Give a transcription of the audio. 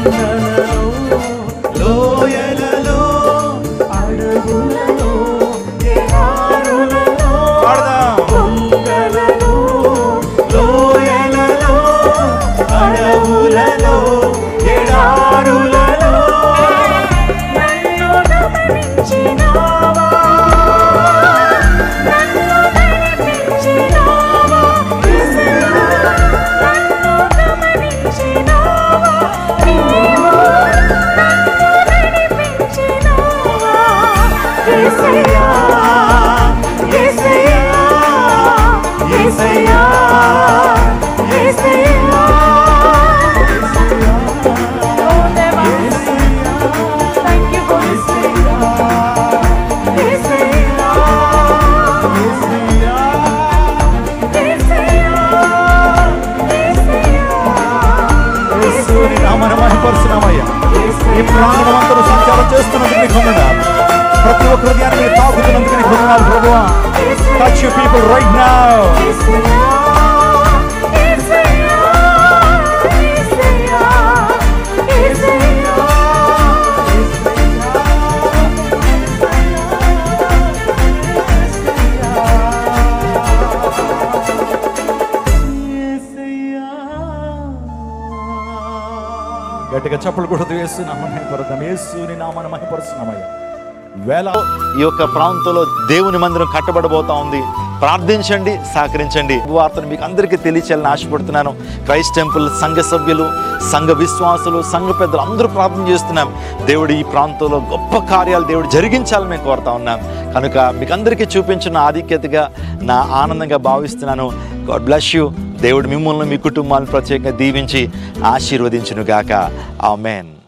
కొండలలో లోయలలో అడవులలో ఎడారులలో పాడదాం కొండలలో లోయలలో అడవులలో ఎడారులలో నన్ను గమనించినావా నన్ను నడిపించినావా యేసయ్యా నన్ను గమనించినావా నీవు నన్ను నడిపించినావా యేసయ్యా యేసయ్యా యేసయ్యా యేసయ్యా Oh, దేవా Thank you, Holy Spirit. యేసుని నామమున మహిమపరుస్తున్నామయ్యా ఈ ప్రాంగణం అంతా సంచారం చేస్తున్నందుకు నీకు వందనాలు ప్రతి ఒక్క హృదయాన్ని మీరు తాకుతున్నందుకు నీకు వందనాలు ప్రభువా touch you people right now గట్టిగా చప్పలు కొడుతూ యేసు నామమున మహిమపరుద్దాం యేసుని నామమున మహిమపరుస్తున్నామయ్యా వేల ఈ యొక్క ప్రాంతంలో దేవుని మందిరం కట్టబడబోతా ఉంది ప్రార్థించండి సహకరించండి ఈ వార్తను మీకు అందరికీ తెలియచేయాలని ఆశపడుతున్నాను క్రైస్ట్ టెంపుల్ సంఘ సభ్యులు సంఘ విశ్వాసులు సంఘ పెద్దలు అందరూ ప్రార్థన చేస్తున్నాం దేవుడు ఈ ప్రాంతంలో గొప్ప కార్యాలు దేవుడు జరిగించాలని మేము కోరుతా ఉన్నాం కనుక మీకు అందరికీ చూపించిన ఆధిక్యతగా నా ఆనందంగా భావిస్తున్నాను గాడ్ బ్లెస్ యూ దేవుడు మిమ్మల్ని మీ కుటుంబాలను ప్రత్యేకంగా దీవించి ఆశీర్వదించును గాక ఆమెన్